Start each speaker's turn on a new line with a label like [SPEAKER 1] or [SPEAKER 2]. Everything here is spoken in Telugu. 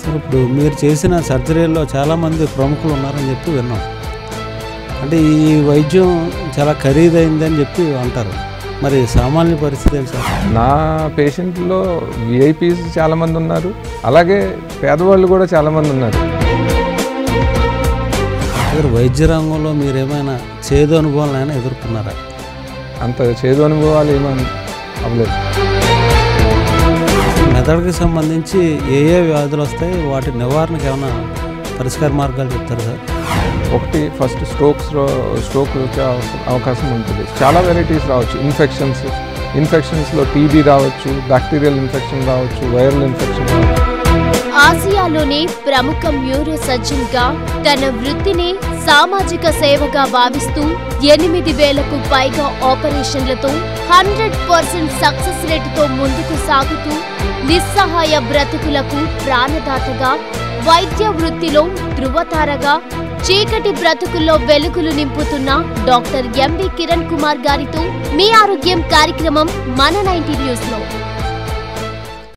[SPEAKER 1] సార్ ఇప్పుడు మీరు చేసిన సర్జరీలో చాలామంది ప్రముఖులు ఉన్నారని చెప్పి విన్నాం అంటే ఈ వైద్యం చాలా ఖరీదైందని చెప్పి అంటారు మరి సామాన్య పరిస్థితి ఏంటి సార్
[SPEAKER 2] నా పేషెంట్లో విఐపీస్ చాలామంది ఉన్నారు అలాగే పేదవాళ్ళు కూడా చాలామంది ఉన్నారు
[SPEAKER 1] సార్ వైద్య రంగంలో మీరు ఏమైనా చేదు అనుభవాలను ఎదుర్కొన్నారా
[SPEAKER 2] అంత చేదు అనుభవాలు ఏమీ అవ్వలేదు
[SPEAKER 1] మెదడుకి సంబంధించి ఏ ఏ వ్యాధులు వస్తాయి వాటి నివారణకు ఏమైనా పరిష్కార మార్గాలు చెప్తారు సార్
[SPEAKER 2] ఒకటి ఫస్ట్ స్ట్రోక్స్ స్ట్రోక్ వచ్చే అవస- అవకాశం ఉంటుంది చాలా వెరైటీస్ రావచ్చు ఇన్ఫెక్షన్స్ ఇన్ఫెక్షన్స్లో టీబీ రావచ్చు బ్యాక్టీరియల్ ఇన్ఫెక్షన్ రావచ్చు వైరల్ ఇన్ఫెక్షన్ రావచ్చు
[SPEAKER 3] ఆసియాలోనే ప్రముఖ న్యూరో సర్జన్ గా తన వృత్తిని సామాజిక సేవగా భావిస్తూ ఎనిమిది వేలకు పైగా ఆపరేషన్లతో హండ్రెడ్ పర్సెంట్ సక్సెస్ రేటుతో ముందుకు సాగుతూ నిస్సహాయ బ్రతుకులకు ప్రాణదాతగా వైద్య వృత్తిలో ధృవతారగా చీకటి బ్రతుకుల్లో వెలుగులు నింపుతున్న డాక్టర్ ఎంబి కిరణ్ కుమార్ గారితో మీ ఆరోగ్యం కార్యక్రమం మన నైన్టీ న్యూస్ లో